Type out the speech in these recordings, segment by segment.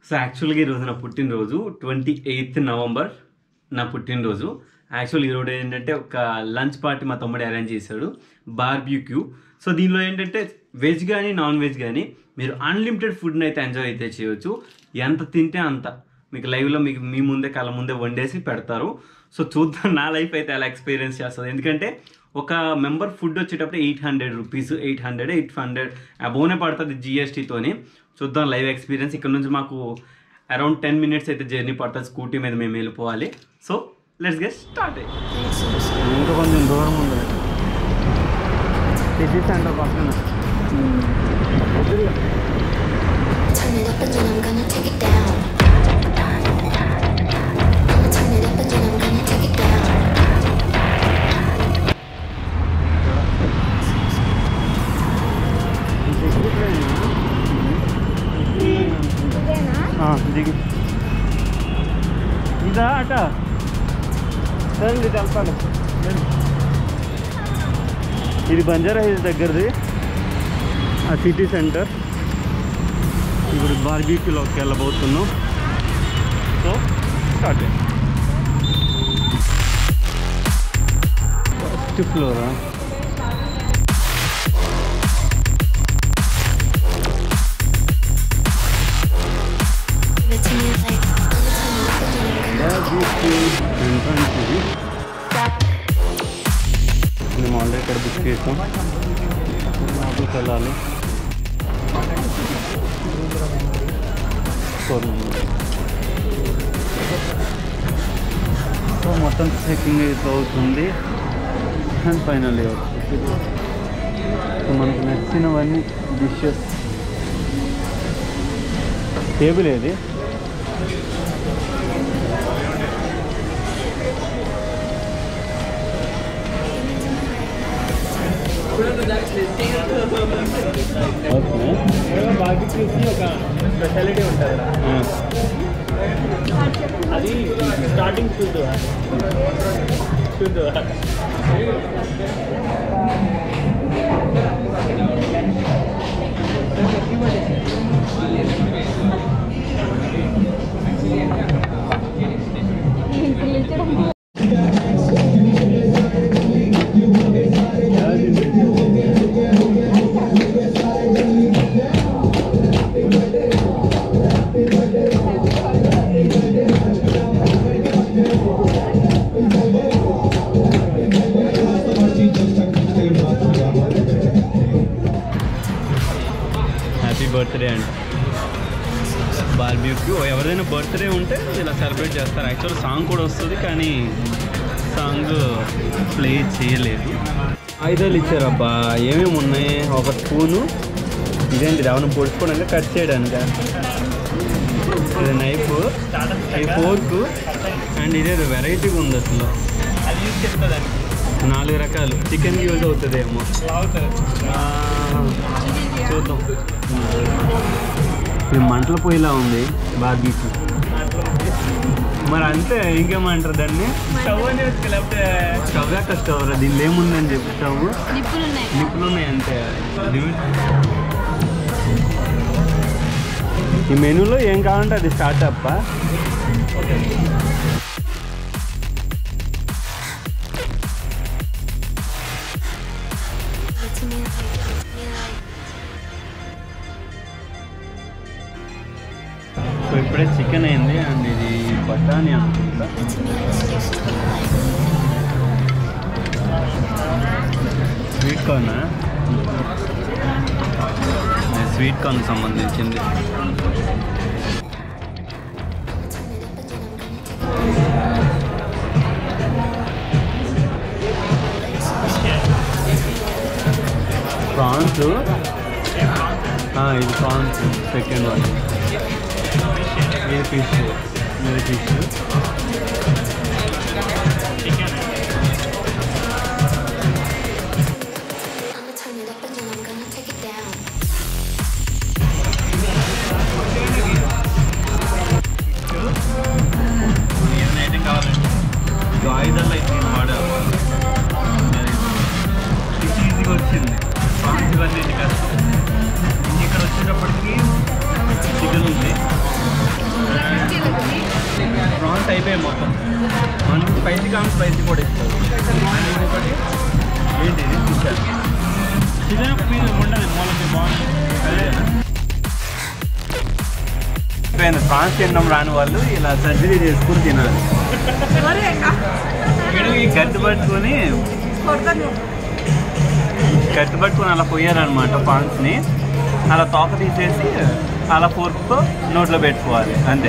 So యాక్చువల్గా ఈరోజు నా పుట్టినరోజు ట్వంటీ ఎయిత్ నవంబర్ నా పుట్టినరోజు యాక్చువల్ ఈరోజు ఏంటంటే ఒక లంచ్ పార్టీ మా తమ్ముడు అరేంజ్ చేశాడు బార్బ్యూక్యూ సో దీనిలో ఏంటంటే వెజ్ కానీ నాన్ వెజ్ కానీ మీరు అన్లిమిటెడ్ ఫుడ్ని అయితే ఎంజాయ్ అయితే చేయొచ్చు ఎంత తింటే అంత మీకు లైవ్లో మీకు మీ ముందే కళ్ళ ముందే వండేసి పెడతారు సో చూద్దాం నా లైఫ్ అయితే అలా ఎక్స్పీరియన్స్ చేస్తుంది ఎందుకంటే ఒక మెంబర్ ఫుడ్ వచ్చేటప్పుడు eight hundred rupees eight hundred eight hundred అబోనే పడుతుంది జిఎస్టీతోని చూద్దాం లైవ్ ఎక్స్పీరియన్స్ ఇక్కడ నుంచి మాకు అరౌండ్ టెన్ మినిట్స్ అయితే జర్నీ పడుతుంది స్కూటీ మీద మేము వెళ్ళిపోవాలి సో లెట్స్ గెట్ స్టార్ట్ ఇంకా కొంచెం దూరం ఉంది సిటీ సెంటర్ పక్కన Turn it up and then I'm gonna take it down. I'ma turn it up and then I'm gonna take it down. దిగి ఇదా అట సరే తెలపాలి ఇది బంజారా హిల్స్ దగ్గరది ఆ సిటీ సెంటర్ ఇప్పుడు బార్బీక్యూలోకి వెళ్ళబోతున్నాం సో స్టార్ట్ ఫస్ట్ ఫ్లోరా Give it to me like I'ma turn it up and then I'm gonna barbecue entrance ఇది మేము ఆల్రెడీ ఇక్కడ బుక్ చేసాం లోపలికి వెళ్ళాలి సో మొత్తం చెకింగ్ అయితే అవుతుంది అండ్ ఫైనల్లీ వచ్చేసి సో మనకు నచ్చినవన్నీ డిషెస్ టేబుల్ ఏది ఓకే బార్బిక్యూకి ఒక స్పెషాలిటీ ఉంటుంది అది స్టార్టింగ్ చూద్దు చూద్దు హ్యాపీ బర్త్డే అండి బార్బ్యూక్యూ ఎవరైనా బర్త్డే ఉంటే ఇలా సెలబ్రేట్ చేస్తారు యాక్చువల్ సాంగ్ కూడా వస్తుంది కానీ సాంగ్ ప్లే చేయలేదు ఆయుధాలు ఇచ్చారబ్బా ఏమేమి ఉన్నాయి ఒక స్పూను ఇదేంటి ఏమైనా పొడుచుకోవడానికి కట్ చేయడానికి ఇది నైఫ్ ఈ ఫోర్క్ అండ్ ఇదేదో వెరైటీగా ఉంది అసలు అది యూజ్ చేస్తుంది నాలుగు రకాలు చికెన్ యూజ్ అవుతుందేమో ఆ, చూద్దాం ఇది మంటల పొయ్యిలా ఉంది బార్బీకి మరి అంతే ఇంకేమంటారు దాన్ని స్టవ్ అని యూజ్ లేకపోతే స్టవ్ ఎక్కడ స్టవ్ రా దీనిలో ఏముందని చెప్పి స్టవ్ నిప్పులు ఉన్నాయి నిప్పులు ఉన్నాయి అంతే లిమిట్ ఈ మెనూలో ఏం కావాలంటే అది స్టార్ట్ అప్ప Give it to me like me like so ఇప్పుడే చికెన్ అయింది అండ్ ఇది బఠానీ అనుకుంటా give it to me like sticks to me like sweet corn sweet corn సంబంధించింది ప్రాన్స్ ఇది ప్రాన్స్ సెకండ్ వన్ ఇది ఫిష్ ఇది fish I'ma turn it up and then I'm gonna take it down. ఏదైనా కావాలండి ఇది ఆయుధాలు అయితే నేను వాడాను ఫిష్ ఈజీగా వచ్చింది ప్రాన్స్ ఇవన్నీ కష్టం ఇక్కడ వచ్చేటప్పటికి చికెన్ ఉంది కామ్ స్పైసీ కూడా ఇస్తారు అండ్ ఇంకొకటి ఏంటి ఇది చికెన్ చికెన్ పీస్ ఉండదు మూలకి బాగుంది అదే అయిపోయింది ఫ్రాన్స్ తినడం రాని వాళ్ళు ఇలా సర్జరీ చేసుకుని తినాలి ఈ కత్తి పట్టుకొని కత్తి పట్టుకొని అలా పోయారనమాట ప్రాన్స్ని అలా తోక తీసేసి అలా ఫోర్క్తో నోట్లో పెట్టుకోవాలి అంతే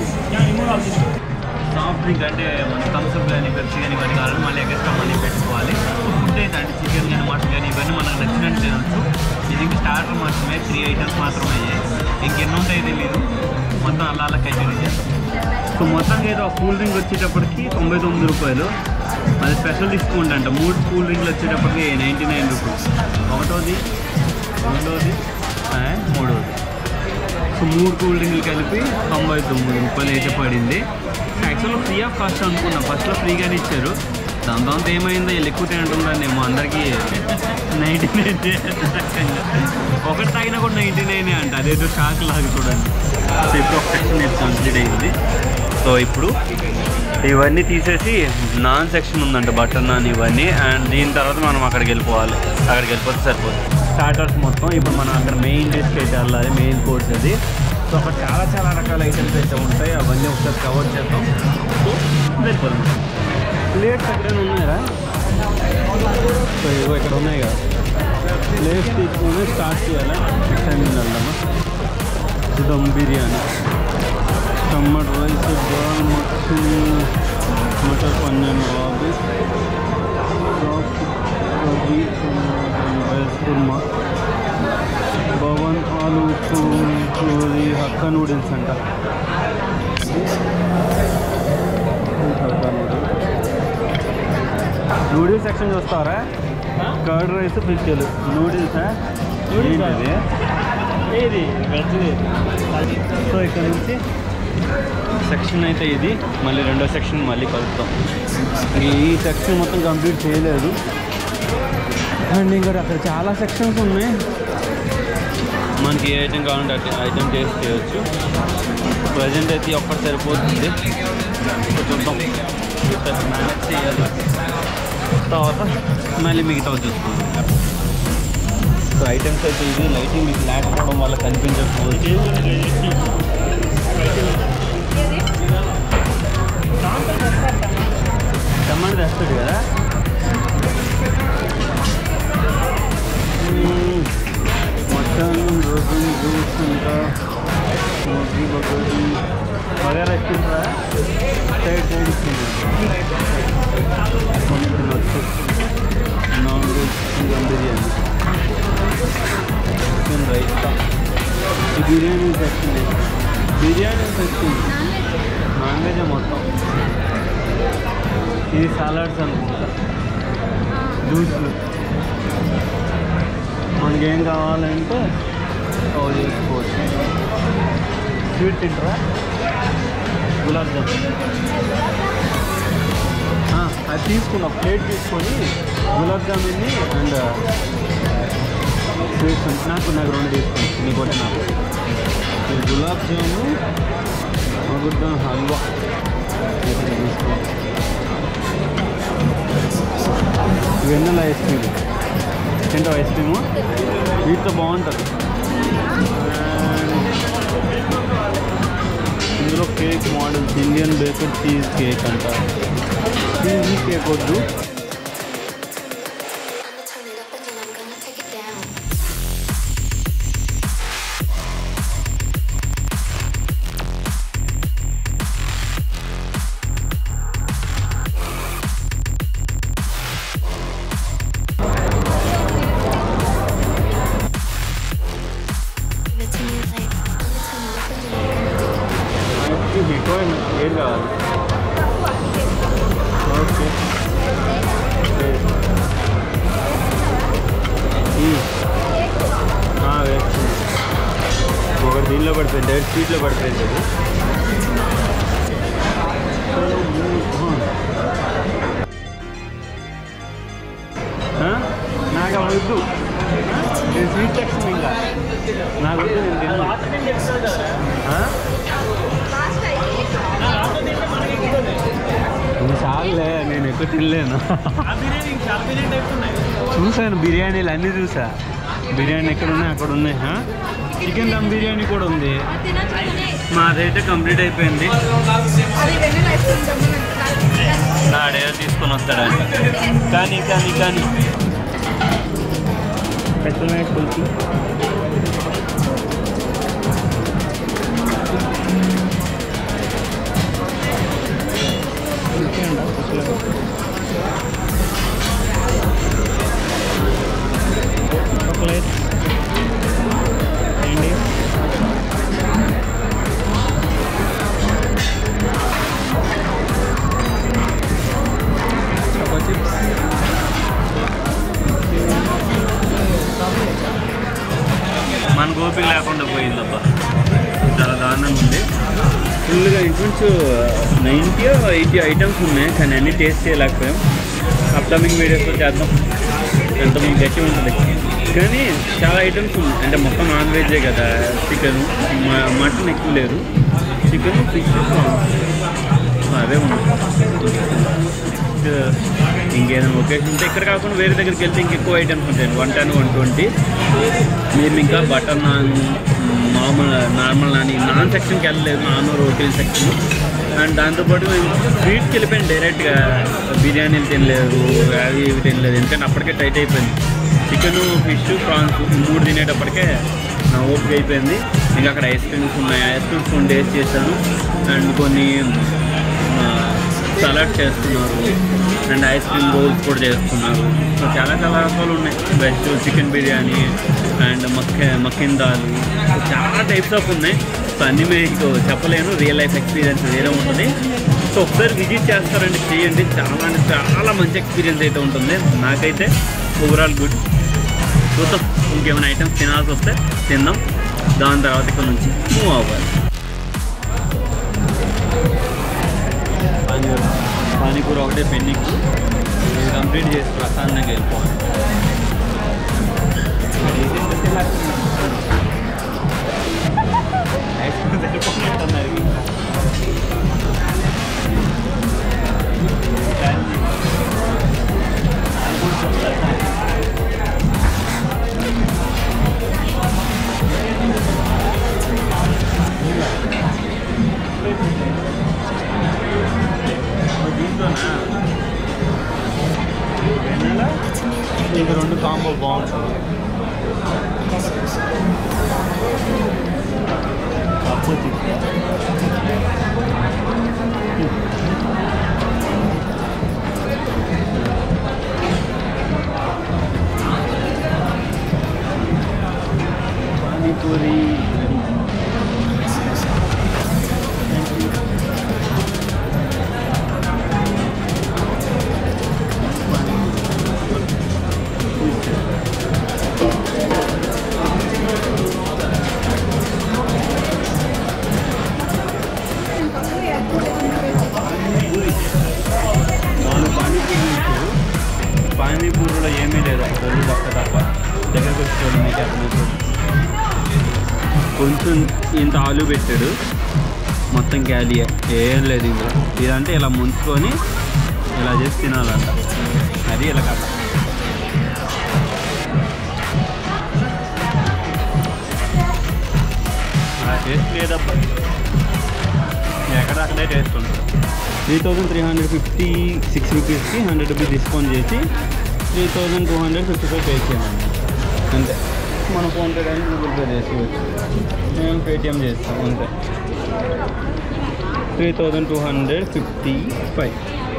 సాఫ్ట్ డ్రింక్ అంటే మన థమ్స్అప్ కానీ పెప్సీ కానీ ఇవన్నీ కావాలి మళ్ళీ ఎక్స్ట్రా మనీ పెట్టుకోవాలి ఫుడ్ అయితే అంటే చికెన్ కానీ మటన్ కానీ ఇవన్నీ మనకు నచ్చినట్టు తినొచ్చు ఇది ఇంక స్టార్టర్ మాత్రమే త్రీ ఐటమ్స్ మాత్రమే అయ్యాయి ఇంకెన్ని ఉంటాయి తెలియదు మొత్తం అలా అలా కంటిన్యూ చేస్తాం సో మొత్తానికి అయితే ఒక కూల్ డ్రింక్ వచ్చేటప్పటికి తొంభై తొమ్మిది రూపాయలు అది స్పెషల్ డిస్కౌంట్ అంట మూడు కూల్ డ్రింక్లు వచ్చేటప్పటికి నైంటీ నైన్ రూపీస్ ఒకటోది రెండోది ఆ, మూడోది సో మూడు కూల్ డ్రింక్లు కలిపి తొంభై తొమ్మిది రూపాయలు అయితే పడింది యాక్చువల్గా ఫ్రీ ఆఫ్ కాస్ట్ అనుకున్నా ఫస్ట్లో ఫ్రీగానే ఇచ్చారు దాని తర్వాత ఏమైందో వీళ్ళు ఎక్కువ తింటున్నానేమో అందరికీ నైంటీ నైన్ ఒకటి తాగినా కూడా నైంటీ నైనే అంట అదేదో షాక్ లాగా చూడండి సో ఇప్పుడు ఒక సెక్షన్ ఇది కంప్లీట్ అయింది సో ఇప్పుడు ఇవన్నీ తీసేసి నాన్ సెక్షన్ ఉందంట బటర్ నాన్ ఇవన్నీ అండ్ దీని తర్వాత మనం అక్కడికి వెళ్ళిపోవాలి అక్కడికి వెళ్ళిపోతే సరిపోతుంది స్టార్టర్స్ మొత్తం ఇప్పుడు మనం అక్కడ మెయిన్ డిష్కి అయితే వెళ్ళాలి మెయిన్ కోర్స్ అది సో అక్కడ చాలా చాలా రకాల ఐటమ్స్ అయితే ఉంటాయి అవన్నీ ఒకసారి కవర్ చేద్దాం సో వెళ్ళిపోదాం ప్లేట్స్ ఎక్కడైనా ఉన్నాయా సో ఇగో ఇక్కడ ఉన్నాయి కదా ప్లేట్స్ తీసుకుని స్టార్ట్ చేయాలా టైం వెళ్దామా దమ్ బిర్యానీ టమాటో రైస్ దాల్ మక్కు మటర్ పన్నీర్ బాబు వెజ్ కుర్మా భవన్ ఆలు పూరి హక్కా నూడిల్స్ అంట హక్కా నూడిల్స్ నూడిల్స్ సెక్షన్ చూస్తారా కర్డ్ రైస్ పిక్కలు నూడిల్సా Noodles ఆ? ఏంటిది ఏది వెజ్ది అది సో ఇక్కడ నుంచి సెక్షన్ అయితే ఇది మళ్ళీ రెండో సెక్షన్ మళ్ళీ కలుపుతాం ఈ సెక్షన్ మొత్తం కంప్లీట్ చేయలేదు అండ్ ఇంకా అక్కడ చాలా సెక్షన్స్ ఉన్నాయి మనకి ఏ ఐటెం కావాలంటే అటు ఐటెం టేస్ట్ చేయొచ్చు ప్రజెంట్ అయితే ఈ ఒక్కటి సరిపోతుంది సో చూద్దాం మేనేజ్ చేయాలి తర్వాత మళ్ళీ మిగతా చూసుకుందాం సో ఐటమ్స్ అయితే ఇది లైటింగ్ మీకు లేకపోవడం వల్ల కనిపించకపోవచ్చు టమాటా తెస్తాడు కదా మ్మ్. మటన్ రోగన్ జ్యూస్ ఇంకా మోటీ బగోడి వగేరా ఇస్తుంటారా సైడ్ సైడ్ ఇస్తుంది కొన్ని తినొచ్చు non veg chicken biryani chicken raita ఈ biryani section biryani section non veg మొత్తం ఇది సలాడ్స్ అనుకుంటా జ్యూస్లు మనకేం కావాలంటే అవి చేసుకోవచ్చు స్వీట్ తింటారా గులాబ్ జామున్ ఆ, అది తీసుకున్న ప్లేట్ తీసుకొని గులాబ్ జామున్ని అండ్ స్వీట్స్ నాకు నాకు రెండు తీసుకోండి నీకు ఒకటి నాకు ఇది గులాబ్ జామున్ మగుడ్డ హల్వా ఇది తీసుకోండి వెన్నెల ఐస్ క్రీమ్ తింటావు ఐస్ క్రీము వీటితో బాగుంటుంది ఇందులో cake models Indian baker cheese cake అంట చీజీ కేక్ వద్దు I'ma turn it up and then I'm gonna take it down. Give it to me like I'ma turn it up and then I'm gonna take it bitcoin ఏం కావాలి okay వేస్తుంది ఒకటి దీనిలో పడిపోయింది direct స్వీట్లో పడిపోయింది అది ఆ? నాకు అవి వద్దు నేను స్వీట్ సెక్షన్ ఇంకా నాకు వద్దు నేను తిన్నాను ఆ? ఇది చాలులే నేను ఒక్క తినలేను ఆ బిర్యానీ చాలా బిర్యానీ టైప్స్ ఉన్నాయి చూసాను బిర్యానీలు అన్నీ చూసా బిర్యానీ ఎక్కడ ఉన్నాయి అక్కడ ఉన్నాయి చికెన్ దమ్ బిర్యానీ కూడా ఉంది మాదైతే కంప్లీట్ అయిపోయింది నాడేదో తీసుకొని వస్తాడంట కానీ కానీ కానీ స్పెషల్ నైట్ పులుసు చాక్లెట్ ఏంటి చిప్స్ మన గోపిక లేకుండా పోయిందబ్బా చాలా దారుణంగా ఉంది ఫుల్గా ఇంచుమించు నైంటీ ఎయిటీ ఐటమ్స్ ఉన్నాయి కానీ అన్ని టేస్ట్ చేయలేకపోయాం అప్కమింగ్ వీడియోస్లో చేద్దాం ఎంత మీకు గట్టి ఉంటుంది కానీ చాలా ఐటమ్స్ ఉన్నాయి అంటే మొత్తం నాన్ వెజే కదా చికెన్ మటన్ ఎక్కువ లేదు చికెన్ ఫిష్ అవే ఉన్నాయి ఇంకేదైనా ఒకేషన్ ఉంటే ఇక్కడ కాకుండా వేరే దగ్గరికి వెళ్తే ఇంకెక్కువ ఐటమ్స్ ఉంటాయి వన్ టెన్ వన్ ట్వంటీ మేము ఇంకా బటర్ నాన్ మామూలు నార్మల్ నాన్ ఈ నాన్ సెక్షన్కి వెళ్ళలేదు నాన్ రోటీల్ సెక్షన్ అండ్ దాంతోపాటు మేము స్వీట్కి వెళ్ళిపోయాం డైరెక్ట్గా బిర్యానీలు తినలేదు అవి ఇవి తినలేదు ఎందుకంటే అప్పటికే టైట్ అయిపోయింది చికెన్ ఫిష్ ప్రాన్స్ మూడు తినేటప్పటికే నా ఓపిక అయిపోయింది ఇంకా అక్కడ ఐస్ క్రీమ్స్ ఉన్నాయి ఐస్ క్రీమ్స్ కొన్ని టేస్ట్ చేశాను అండ్ కొన్ని సలాడ్ చేస్తున్నారు అండ్ ఐస్ క్రీమ్ రోల్స్ కూడా చేస్తున్నారు సో చాలా చాలా రకాలు ఉన్నాయి వెజ్ చికెన్ బిర్యానీ అండ్ మక్క మక్కిన్ దాల్ సో చాలా టైప్స్ ఆఫ్ ఉన్నాయి సో అన్నీ మీకు చెప్పలేను రియల్ లైఫ్ ఎక్స్పీరియన్స్ వేరే ఉంటుంది సో ఒకసారి విజిట్ చేస్తారండి చేయండి చాలా అంటే చాలా మంచి ఎక్స్పీరియన్స్ అయితే ఉంటుంది నాకైతే ఓవరాల్ గుడ్ చూద్దాం ఇంకేమైనా ఐటమ్స్ తినాల్సి వస్తే తిందాం దాని తర్వాత ఇక్కడ నుంచి మూవ్ అవ్వాలి పానీపూరి పానీపూరి ఒకటే పెండింగ్ ఇది కంప్లీట్ చేసి ప్రశాంతంగా వెళ్ళిపోవాలి ఐస్ క్రీమ్ సరిపోతున్నట్టున్నారు దీంతోనా వెన్నెల ఇది రెండు కాంబో బాగుంటుంది కాకపోతే పానీపూరి నాలుగు పానీపూరి ఇచ్చారు పానీపూరిలో ఏమీ లేదు రెండు పక్క తప్ప దగ్గరకు వచ్చి చూడండి మీకు అర్థమవుతుంది కొంచెం ఇంత ఆలు పెట్టాడు మొత్తం క్యాలియే ఏం లేదు ఇందులో ఇదంటే ఇలా ముంచుకొని ఇలా చేసి తినాలంట అది ఇలా కథ ఆ టేస్ట్ లేదబ్బా ఎక్కడ అక్కడే టేస్ట్ ఉంటుంది three thousand three hundred fifty six రూపీస్కి హండ్రెడ్ రూపీస్ డిస్కౌంట్ చేసి three thousand two hundred fifty five pay చేయాలండి అంతే మన ఫోన్పే కానీ గూగుల్ పే చేసుకోవచ్చు మేము పేటిఎం చేస్తాం అంతే three thousand two hundred fifty five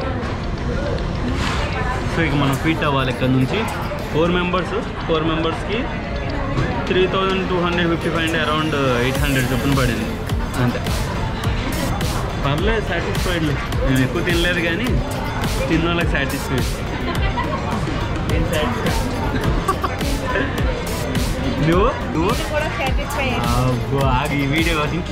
so ఇక మనం ఫీట్ అవ్వాలి ఇక్కడ నుంచి ఫోర్ మెంబర్స్ ఫోర్ మెంబర్స్కి three thousand two hundred fifty five అంటే అరౌండ్ ఎయిట్ హండ్రెడ్ చొప్పున పడింది అంతే పర్లేదు సాటిస్ఫైడ్ నేను ఎక్కువ తినలేదు కానీ తిన్న వాళ్ళకి సాటిస్ఫైడ్ ఏం సాటిస్ఫైడ్ నువ్వు నువ్వు కూడా సాటిస్ఫై అబ్బో ఆగి ఈ వీడియో కోసం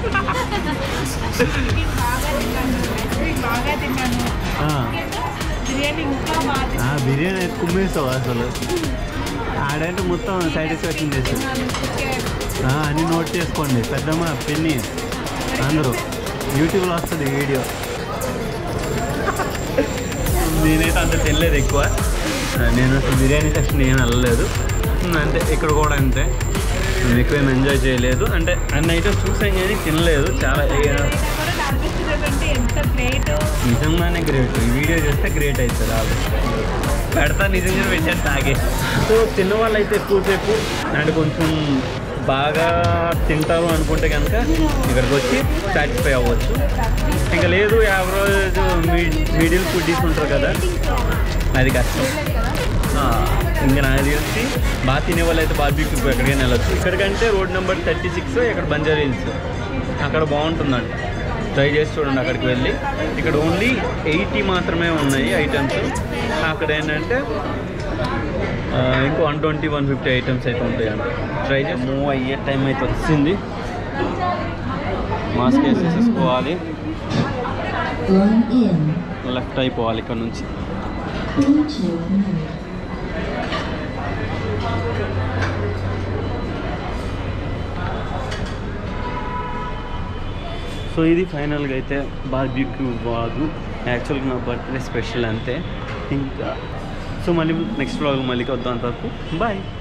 బాగా తిన్నాను ఐస్ బాగా తిన్నాను బిర్యానీ ఇంకా బాగా తిన్నాను బిర్యానీ అయితే కుమ్మేస్తావు అసలు ఆడంటే మొత్తం సాటిస్ఫాక్షన్ చేస్తావు ఆ, అన్ని నోట్ చేసుకోండి పెద్దమ్మ పిన్ని అందరూ యూట్యూబ్లో వస్తుంది ఈ వీడియో నేనైతే అంత తినలేదు ఎక్కువ నేను అసలు బిర్యానీ సెక్షన్ ఏం వెళ్ళలేదు అంటే ఇక్కడ కూడా అంతే నేను ఎక్కువ ఎంజాయ్ చేయలేదు అంటే అన్ని ఐటమ్స్ చూసాం కానీ తినలేదు చాలా కూడా అనిపిస్తుంది అంటే ఎంత గ్రేట్ నిజంగానే గ్రేట్ ఈ వీడియో చేస్తే గ్రేట్ అవుతుంది వాళ్ళు పెడతా నిజంగా పెట్టాను తాగే సో తిన్న వాళ్ళు అయితే ఎక్కువసేపు అండ్ కొంచెం బాగా తింటారు అనుకుంటే కనుక ఇక్కడికి వచ్చి సాటిస్ఫై అవ్వచ్చు ఇంకా లేదు యావరేజ్ మిడిల్ ఫుడ్డీస్ ఉంటారు కదా అది కష్టం ఆ, ఇంకా నాకు తెలిసి బాగా తినే వాళ్ళు అయితే బార్బీకి ఎక్కడికైనా వెళ్ళొచ్చు ఇక్కడికంటే రోడ్ నెంబర్ థర్టీ సిక్స్ ఇక్కడ బంజారా హిల్స్ అక్కడ బాగుంటుందంట ట్రై చేసి చూడండి అక్కడికి వెళ్ళి ఇక్కడ ఓన్లీ ఎయిటీ మాత్రమే ఉన్నాయి ఐటమ్స్ అక్కడ ఏంటంటే ఆ, ఇంకో one twenty one fifty items అయితే ఉంటాయి అంట ట్రై చేసి మూవ్ అయ్యే టైం అయితే వచ్చింది మాస్క్ వేసేసుకోవాలి Going in. లెఫ్ట్ అయిపోవాలి ఇక్కడ నుంచి Bluetooth mode. సో ఇది ఫైనల్గా అయితే బార్బ్యూక్యూ బాగు యాక్చువల్గా నా బర్త్డే స్పెషల్ అంతే ఇంకా సో మళ్ళీ నెక్స్ట్ వ్లాగ్ మళ్ళీ వద్దాం అంతవరకు బాయ్